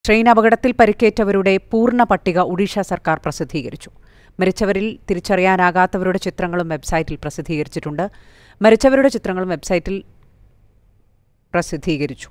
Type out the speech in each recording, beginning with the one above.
Train അപകടത്തിൽ പരിക്കേറ്റവരുടെ പൂർണ്ണ പട്ടിക ഒഡീഷ സർക്കാർ പ്രസിദ്ധീകരിച്ചു മരിച്ചവരിൽ തിരിച്ചറിയാനാകാത്തവരുടെ ചിത്രങ്ങളും വെബ്സൈറ്റിൽ പ്രസിദ്ധീകരിച്ചിട്ടുണ്ട് മരിച്ചവരുടെ ചിത്രങ്ങളും വെബ്സൈറ്റിൽ പ്രസിദ്ധീകരിച്ചു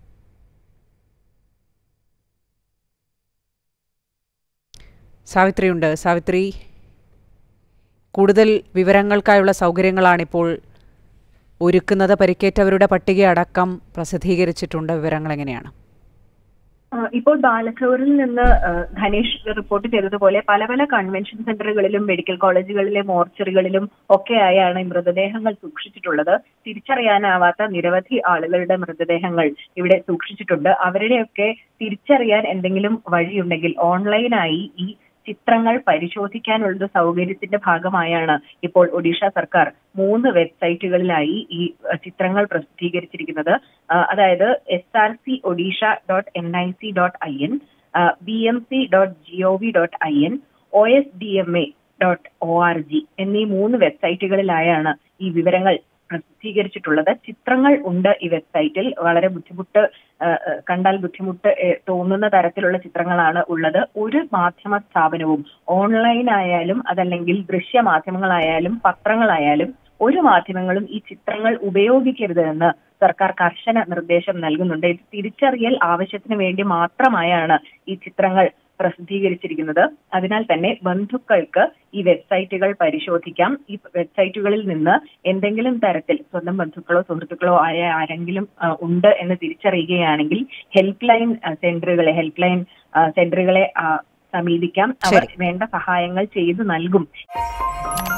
സാവിത്രിയുണ്ട് സാവിത്രി കൂടുതൽ വിവരങ്ങൾക്കായുള്ള സൗകര്യങ്ങളാണിപ്പോൾ ഒരുക്കുന്നത് പരിക്കേറ്റവരുടെ പട്ടിക അടക്കം പ്രസിദ്ധീകരിച്ചിട്ടുണ്ട് വിവരങ്ങൾ എങ്ങനെയാണ് ആ, ഇപ്പോൾ ബാലച്ചൂരിൽ നിന്ന് ആ, ധനേഷ് റിപ്പോർട്ട് ചെയ്തതുപോലെ പല പല കൺവെൻഷൻ സെന്ററുകളിലും മെഡിക്കൽ കോളേജുകളിലെ മോർച്ചറികളിലും ഒക്കെയായാണ് ഈ മൃതദേഹങ്ങൾ സൂക്ഷിച്ചിട്ടുള്ളത് തിരിച്ചറിയാനാവാത്ത നിരവധി ആളുകളുടെ മൃതദേഹങ്ങൾ ഇവിടെ സൂക്ഷിച്ചിട്ടുണ്ട് അവരുടെയൊക്കെ തിരിച്ചറിയാൻ എന്തെങ്കിലും വഴിയുണ്ടെങ്കിൽ ഓൺലൈനായി ഈ ചിത്രങ്ങൾ പരിശോധിക്കാനുള്ള സൗകര്യത്തിന്റെ ഭാഗമായാണ് ഇപ്പോൾ ഒഡീഷ സർക്കാർ മൂന്ന് വെബ്സൈറ്റുകളിലായി ഈ അഹ്, ചിത്രങ്ങൾ പ്രസിദ്ധീകരിച്ചിരിക്കുന്നത് ആ, അതായത് S R C Odisha dot N I C dot I N B M C dot G O V dot I N O S D M A dot O R G എന്നീ മൂന്ന് വെബ്സൈറ്റുകളിലായാണ് ഈ വിവരങ്ങൾ പ്രസിദ്ധീകരിച്ചിട്ടുള്ളത് ചിത്രങ്ങൾ ഉണ്ട് ഈ വെബ്സൈറ്റിൽ വളരെ ബുദ്ധിമുട്ട് ആ, ആ, കണ്ടാൽ ബുദ്ധിമുട്ട് ഏ, തോന്നുന്ന തരത്തിലുള്ള ചിത്രങ്ങളാണ് ഉള്ളത് ഒരു മാധ്യമ സ്ഥാപനവും ഓൺലൈൻ ആയാലും അതല്ലെങ്കിൽ ദൃശ്യ മാധ്യമങ്ങളായാലും പത്രങ്ങളായാലും ഒരു മാധ്യമങ്ങളും ഈ ചിത്രങ്ങൾ ഉപയോഗിക്കരുത് എന്ന് സർക്കാർ കർശന നിർദ്ദേശം നൽകുന്നുണ്ട് ഇത് തിരിച്ചറിയൽ ആവശ്യത്തിന് വേണ്ടി മാത്രമായാണ് ഈ ചിത്രങ്ങൾ പ്രസിദ്ധീകരിച്ചിരിക്കുന്നത് അതിനാൽ തന്നെ ബന്ധുക്കൾക്ക് ഈ വെബ്സൈറ്റുകൾ പരിശോധിക്കാം ഈ വെബ്സൈറ്റുകളിൽ നിന്ന് എന്തെങ്കിലും തരത്തിൽ സ്വന്തം ബന്ധുക്കളോ സുഹൃത്തുക്കളോ ആയ ആരെങ്കിലും ആ, ഉണ്ട് എന്ന് തിരിച്ചറിയുകയാണെങ്കിൽ ഹെൽപ്പ് ലൈൻ സെന്ററുകളെ ഹെൽപ്പ് ലൈൻ സെന്ററുകളെ ആ, സമീപിക്കാം അവർ ശരി. വേണ്ട സഹായങ്ങൾ ചെയ്തു നൽകും